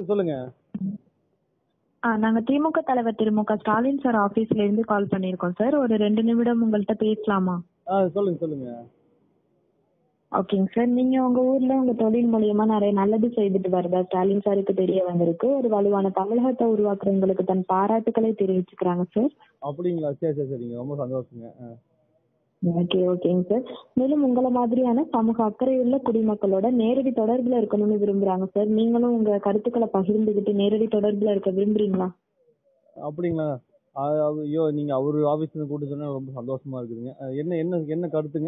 சொல்லுங்க ஆ நாங்க திமுக தலைவர் திரு மு க ஸ்டாலின் சார் ஆபீஸ்ல இருந்து கால் பண்ணியிருக்கோம் சார் ஒரு ரெண்டு நிமிடம் உங்கள்கிட்ட பேசலாமா ஆ சொல்லுங்க சொல்லுங்க ஓகேங்க சார் நீங்க உங்க ஊர்ல உங்க தொழில் மூலியமா நிறைய நல்லது செய்துட்டு வரதா ஸ்டாலின் சாருக்கு தெரிய வந்திருக்கு ஒரு வலுவான தமிழகத்தை உருவாக்குறவங்களுக்கு தன் பாராட்டுக்களை தெரிவிச்சுக்கிறாங்க சார் அப்படிங்களா சரி சரி சரிங்க ரொம்ப சந்தோஷங்க ஆ. ஓகே ஓகேங்க சார் மேலும் உங்களை மாதிரியான சமூக அக்கறையுள்ள குடிமக்களோட நேரடி தொடர்புல இருக்கணும்னு விரும்புறாங்க சார் நீங்களும் உங்க கருத்துக்களை பகிர்ந்துகிட்டு நேரடி தொடர்புல இருக்க விரும்புறீங்களா அப்படிங்களா ஆ, அவ- ஐயோ நீங்க அவரு ஆபீஸ்ல கூட்டு சொன்னா ரொம்ப சந்தோஷமா இருக்குதுங்க ஆ, என்ன என்ன என்ன கருத்துங்க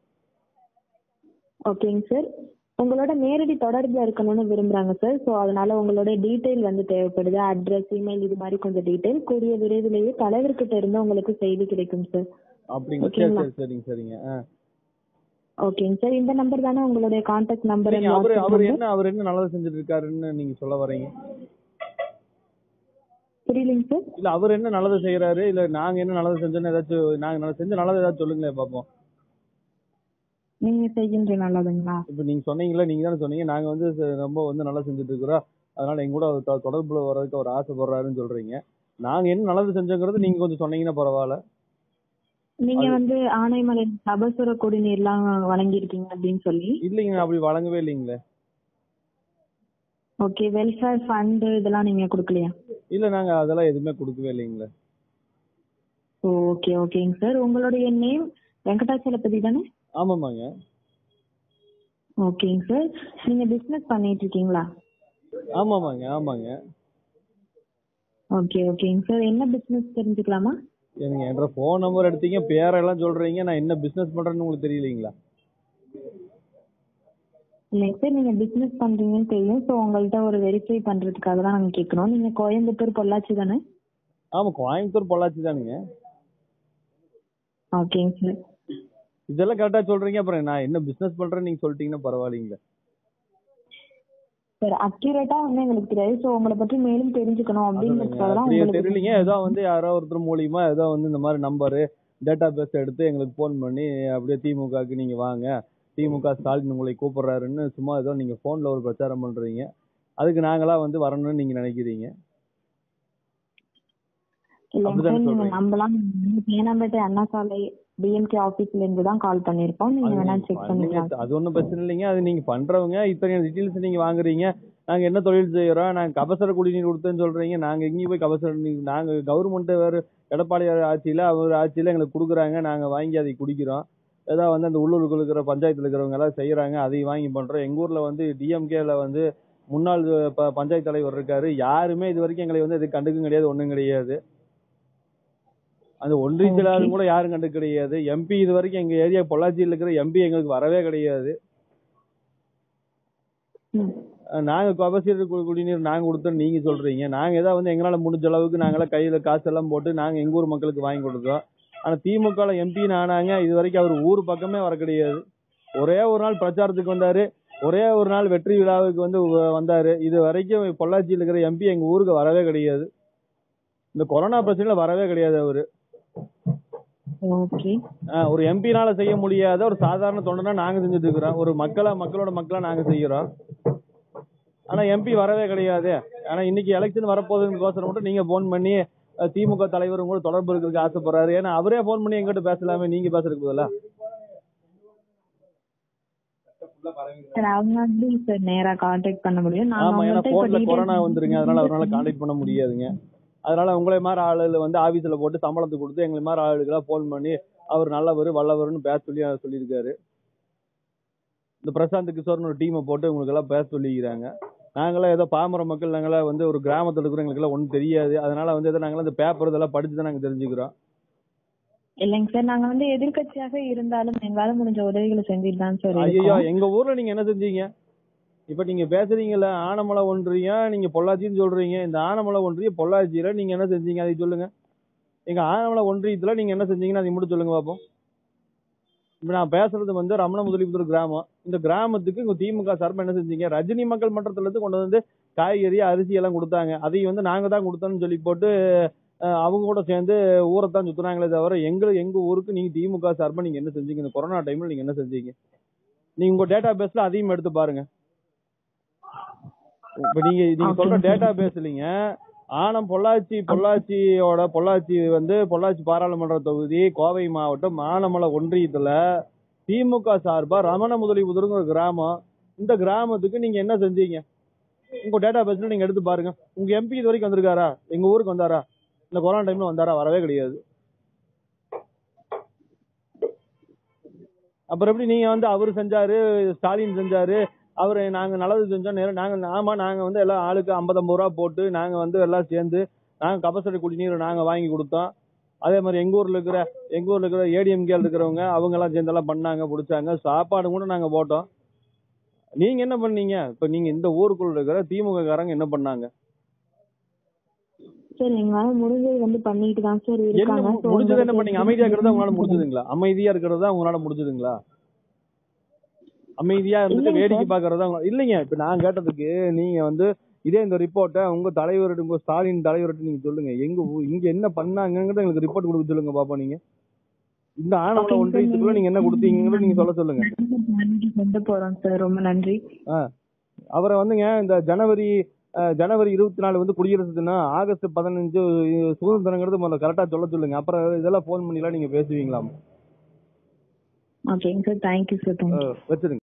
ஓகேங்க சார் உங்களோட நேரடி தொடர்புல இருக்கணும்னு விரும்புறாங்க சார் ஸோ அதனால உங்களோட டீடைல் வந்து தேவைப்படுது அட்ரஸ் இமெயில் இது மாதிரி கொஞ்சம் டீடைல் கூடிய விரைவிலேயே தலைவர்கிட்ட இருந்து உங்களுக்கு செய்தி கிடைக்கும் சார் அப்படிங்களா சரி ஓகேங்களா? சரி சரிங்க சரிங்க ஆ. ஓகேங்க சார் இந்த நம்பர் தானே உங்களுடைய கான்டாக்ட் நம்பர் நீங்க அவரு அவர் என்ன அவர் என்ன நல்லது செஞ்சுட்டு இருக்காருன்னு நீங்க சொல்ல வரீங்க புரியலைங்க சார் இல்ல அவர் என்ன நல்லது செய்யறாரு இல்ல நாங்க என்ன நல்லது செஞ்சோன்னு ஏதாச்சும் நாங்க நல்லது செஞ்ச நல்லது ஏதாச்சும் சொல்லுங்களேன் பாப்போம் நீங்க செய்கின்ற நல்லதுங்களா இப்ப நீங்க சொன்னீங்களா நீங்க தானே சொன்னீங்க நாங்க வந்து ச- ரொம்ப வந்து நல்லா செஞ்சுட்டு இருக்கிறோம் அதனால எங்க கூட அவர் தொ- தொடர்புல வர்றதுக்கு அவர் ஆசைப்படுறாருன்னு சொல்றீங்க நாங்க என்ன நல்லது செஞ்சோங்கிறது நீங்க கொஞ்சம் சொன்னீங்கன்னா பரவாயில்ல நீங்க வந்து ஆனைமலை கபசுர குடிநீர்லாம் வழங்கியிருக்கீங்க அப்படின்னு சொல்லி இல்லைங்க நான் அப்படி வழங்கவே இல்லைங்களே ஓகே வெல்ஃபேர் ஃபண்ட் இதெல்லாம் நீங்க கொடுக்கலையா இல்ல நாங்க அதெல்லாம் எதுவுமே கொடுக்கவே இல்லைங்களே ஓகே ஓகேங்க சார் உங்களுடைய நேம் வெங்கடாச்சலபதி தானே ஆமாமாங்க ஓகேங்க சார் நீங்க பிசினஸ் பண்ணிட்டு இருக்கீங்களா ஆமாமாங்க ஆமாங்க ஓகே ஓகேங்க சார் என்ன பிசினஸ் தெரிஞ்சுக்கலாமா எனக்கு என்ற ஃபோன் நம்பர் எடுத்தீங்க பேரெல்லாம் சொல்றீங்க நான் என்ன பிசினஸ் பண்றேன்னு உங்களுக்கு தெரியலீங்களா இல்லைங்க சார் நீங்க பிசினஸ் பண்றீங்கன்னு தெரியும் ஸோ உங்கள்கிட்ட ஒரு வெரிஃபை பண்றதுக்காக தான் நாங்க கேட்கணும் நீங்க கோயம்புத்தூர் பொள்ளாச்சி தானே ஆமா கோயம்புத்தூர் பொள்ளாச்சி தானுங்க ஓகேங்க சார் இதெல்லாம் கரெக்டா சொல்றீங்க அப்புறம் நான் என்ன பிசினஸ் பண்றேன்னு நீங்க சொல்லிட்டீங்கன்னா பரவாயில்லைங்களே சார் அக்யூரேட்டா வந்து எங்களுக்கு தெரியாது ஸோ உங்களை பற்றி மேலும் தெரிஞ்சுக்கணும் அப்படின்றதுக்காக தான் அப்படியே உங்களுக்கு தெரியலீங்க ஏதோ வந்து யாரோ ஒருத்தர் மூலியமா ஏதோ வந்து இந்த மாதிரி நம்பரு டேட்டா பேஸ் எடுத்து எங்களுக்கு ஃபோன் பண்ணி அப்படியே திமுகவுக்கு நீங்க வாங்க திமுக ஸ்டாலின் உங்களை கூப்பிடுறாருன்னு சும்மா ஏதோ நீங்க போன்ல ஒரு பிரச்சாரம் பண்றீங்க அதுக்கு நாங்களா வந்து வரணும்னு நீங்க நினைக்கிறீங்க இல்லைங்க அப்படிதானே சார் நீங்க சொல்றீங்க? நம்பலாம் தேனாம்பேட்டை அண்ணா சாலை டிஎம்கே ஆபீஸ்ல இருந்து தான் கால் பண்ணிருக்கோம் நீங்க அது வேணா நீங்க செக் பண்ணுங்க. பண்ணிக்கலாம் அது ஒண்ணும் பிரச்சனை இல்லைங்க அது நீங்க பண்றவங்க இத்தனை டீட்டெயில்ஸ் நீங்க வாங்குறீங்க நாங்க என்ன தொழில் செய்யறோம் நாங்க கபசர குடிநீர் கொடுத்தேன்னு சொல்றீங்க நாங்க எங்கேயும் போய் கபசர நீர் நாங்க கவர்மெண்ட் வேற எடப்பாடி ஆட்சியில அவர் ஆட்சியில எங்களுக்கு கொடுக்குறாங்க நாங்க வாங்கி அதை குடிக்கிறோம் ஏதோ வந்து அந்த உள்ளூருக்கு இருக்கிற பஞ்சாயத்துல இருக்கிறவங்க எல்லாம் செய்யறாங்க அதை வாங்கி பண்றோம் எங்க ஊர்ல வந்து டிஎம்கேல வந்து முன்னாள் ப- பஞ்சாயத்து தலைவர் இருக்காரு யாருமே இது வரைக்கும் எங்களை வந்து இது கண்டுக்கும் கிடையாது ஒண்ணும் கிடையாது அந்த ஒன்றிய Okay. செயலாளர் கூட யாரும் கண்டு கிடையாது எம்பி இது வரைக்கும் எங்க ஏரியா பொள்ளாச்சியில் இருக்கிற எம்பி எங்களுக்கு வரவே கிடையாது ம். அஹ் நாங்க கபசீர் குடிநீர் நாங்க கொடுத்தோம் நீங்க சொல்றீங்க நாங்க ஏதாவது வந்து எங்களால முடிஞ்ச அளவுக்கு நாங்களாம் கையில காசு எல்லாம் போட்டு நாங்க எங்க ஊர் மக்களுக்கு வாங்கி கொடுத்தோம் ஆனா திமுக எம்பி ஆனாங்க இது வரைக்கும் அவர் ஊர் பக்கமே வர கிடையாது ஒரே ஒரு நாள் பிரச்சாரத்துக்கு வந்தாரு ஒரே ஒரு நாள் வெற்றி விழாவுக்கு வந்து வ- வந்தாரு இது வரைக்கும் பொள்ளாச்சியில் இருக்கிற எம்பி எங்க ஊருக்கு வரவே கிடையாது இந்த கொரோனா பிரச்சனையில வரவே கிடையாது அவரு ஓகே ஆஹ் ஒரு எம்பினால செய்ய முடியாத ஒரு சாதாரண தொண்டனா நாங்க செஞ்சுட்டு இருக்கிறோம் ஒரு மக்களா மக்களோட மக்களா நாங்க செய்யறோம் ஆனா எம்பி வரவே கிடையாது ஆனா இன்னைக்கு எலெக்ஷன் வரப்போகுதுன்னு மட்டும் நீங்க போன் பண்ணி அஹ், திமுக தலைவர் கூட தொடர்பு இருக்கிறதுக்கு ஆசைப்படுறாரு ஏன்னா அவரே போன் பண்ணி எங்கிட்ட பேசலாமே நீங்க பேசுறதுக்கு பதிலா சார் அவங்க வந்து சார் நேரா கான்டாக்ட் பண்ண முடியும் நாங்க ஆமா ஏன்னா அவங்கள்ட்ட இப்ப போன்ல details கொரோனா வந்துருங்க அதனால அவரால கான்டாக்ட் பண்ண முடியாதுங்க அதனால உங்களை மாதிரி ஆளுகள் வந்து ஆபீஸ்ல போட்டு சம்பளத்தை கொடுத்து எங்களை மாதிரி ஆளுகளா போன் பண்ணி அவர் நல்லவர் வல்லவர்னு பேச சொல்லி சொல்லியிருக்காரு இந்த பிரசாந்த் கிஷோர்னு ஒரு டீமை போட்டு உங்களுக்கு எல்லாம் பேச சொல்லிக்கிறாங்க நாங்களாம் ஏதோ பாமர மக்கள் நாங்களாம் வந்து ஒரு கிராமத்துல இருக்கிற எங்களுக்கு எல்லாம் ஒன்றும் தெரியாது அதனால வந்து ஏதோ நாங்களாம் இந்த பேப்பர் இதெல்லாம் படிச்சு தான் நாங்க தெரிஞ்சுக்கிறோம் இல்லைங்க சார் நாங்க வந்து எதிர்க்கட்சியாக இருந்தாலும் எங்களால முடிஞ்ச உதவிகளை செஞ்சுட்டு தான் சார் ஐயோ இருக்கோம் எங்க ஊர்ல நீங்க என்ன செஞ்சீங்க இப்ப நீங்க பேசுறீங்கல்ல ஆனமலை ஒன்றியம் நீங்க பொள்ளாச்சின்னு சொல்றீங்க இந்த ஆனமலை ஒன்றியம் பொள்ளாச்சியில நீங்க என்ன செஞ்சீங்க அதை சொல்லுங்க எங்க ஆனமலை ஒன்றியத்துல நீங்க என்ன செஞ்சீங்கன்னு அதை மட்டும் சொல்லுங்க பாப்போம் இப்ப நான் பேசுறது வந்து ரமண முதலிபுத்தூர் கிராமம் இந்த கிராமத்துக்கு இங்க திமுக சார்பா என்ன செஞ்சீங்க ரஜினி மக்கள் மன்றத்துல இருந்து கொண்டு வந்து காய்கறி அரிசி எல்லாம் கொடுத்தாங்க அதையும் வந்து நாங்க தான் கொடுத்தோம்னு சொல்லி போட்டு அஹ், அவங்க கூட சேர்ந்து ஊரைத்தான் சுத்துனாங்களே தவிர எங்க எங்க ஊருக்கு நீங்க திமுக சார்பா நீங்க என்ன செஞ்சீங்க இந்த கொரோனா டைம்ல நீங்க என்ன செஞ்சீங்க நீங்க உங்க டேட்டா பேஸ்ல அதையும் எடுத்து பாருங்க இப்ப நீங்க நீங்க சொல்ற Okay. டேட்டா பேஸ்லீங்க ஆனம் பொள்ளாச்சி பொள்ளாச்சியோட பொள்ளாச்சி வந்து பொள்ளாச்சி பாராளுமன்ற தொகுதி கோவை மாவட்டம் ஆனமலை ஒன்றியத்துல திமுக சார்பா ரமண முதலிபுதூருங்கிற கிராமம் இந்த கிராமத்துக்கு நீங்க என்ன செஞ்சீங்க உங்க டேட்டா பேஸ்ல நீங்க எடுத்து பாருங்க உங்க எம்பி இது வரைக்கும் வந்திருக்காரா எங்க ஊருக்கு வந்தாரா இந்த கொரோனா டைம்ல வந்தாரா வரவே கிடையாது அப்புறம் எப்படி நீங்க வந்து அவர் செஞ்சாரு ஸ்டாலின் செஞ்சாரு அவரு நாங்க நல்லது செஞ்சோம் நேரம் நாங்க ஆமா நாங்க வந்து எல்லாம் ஆளுக்கு ஐம்பது ஐம்பது ரூபா போட்டு நாங்க வந்து எல்லாம் சேர்ந்து நாங்க கபசடி குடிநீர் நாங்க வாங்கி கொடுத்தோம் அதே மாதிரி எங்க ஊர்ல இருக்கிற எங்க ஊர்ல இருக்கிற ஏடிஎம்கேல இருக்கிறவங்க அவங்க எல்லாம் சேர்ந்து எல்லாம் பண்ணாங்க பிடிச்சாங்க சாப்பாடு கூட நாங்க போட்டோம் நீங்க என்ன பண்ணீங்க இப்ப நீங்க இந்த ஊருக்குள்ள இருக்கிற திமுக காரங்க என்ன பண்ணாங்க சார் எங்களால முடிஞ்சது வந்து பண்ணிட்டு தான் சார் என்ன இருக்காங்க மு- So, முடிஞ்சது என்ன உங்களுக்கு பண்ணீங்க அமைதியா இருக்கிறதா உங்களால முடிஞ்சதுங்களா அமைதியா இருக்கிறதா உங்களால முடிஞ்சதுங்களா அமைதியா இருந்துட்டு இல்லைங்க வேடிக்கை சார். பாக்குறதா உங்க- இல்லைங்க இப்ப நான் கேட்டதுக்கு நீங்க வந்து இதே இந்த ரிப்போர்ட்டை உங்க தலைவர்கிட்ட உங்க ஸ்டாலின் தலைவர்கிட்ட நீங்க சொல்லுங்க எங்க ஊ- இங்க என்ன பண்ணாங்கங்கறத எங்களுக்கு ரிப்போர்ட் கொடுக்க சொல்லுங்க பாப்பா நீங்க இந்த ஆனவள Okay, sir. ஒன்றியத்துக்குள்ள நீங்க என்ன கொடுத்தீங்கன்னு நீங்க சொல்ல சொல்லுங்க கொண்டு போறோம் சார் ரொம்ப நன்றி அவரை வந்துங்க இந்த ஜனவரி அஹ், ஜனவரி இருபத்தி நாலு வந்து குடியரசு தினம் ஆகஸ்ட் பதினஞ்சு சுதந்திரங்கிறது முதல்ல கரெக்டா சொல்ல சொல்லுங்க அப்புறம் இதெல்லாம் போன் பண்ணிலாம் நீங்க பேசுவீங்களா ஓகேங்க சார் தேங்க்யூ சார் தேங்க்யூ வச்சிருங்க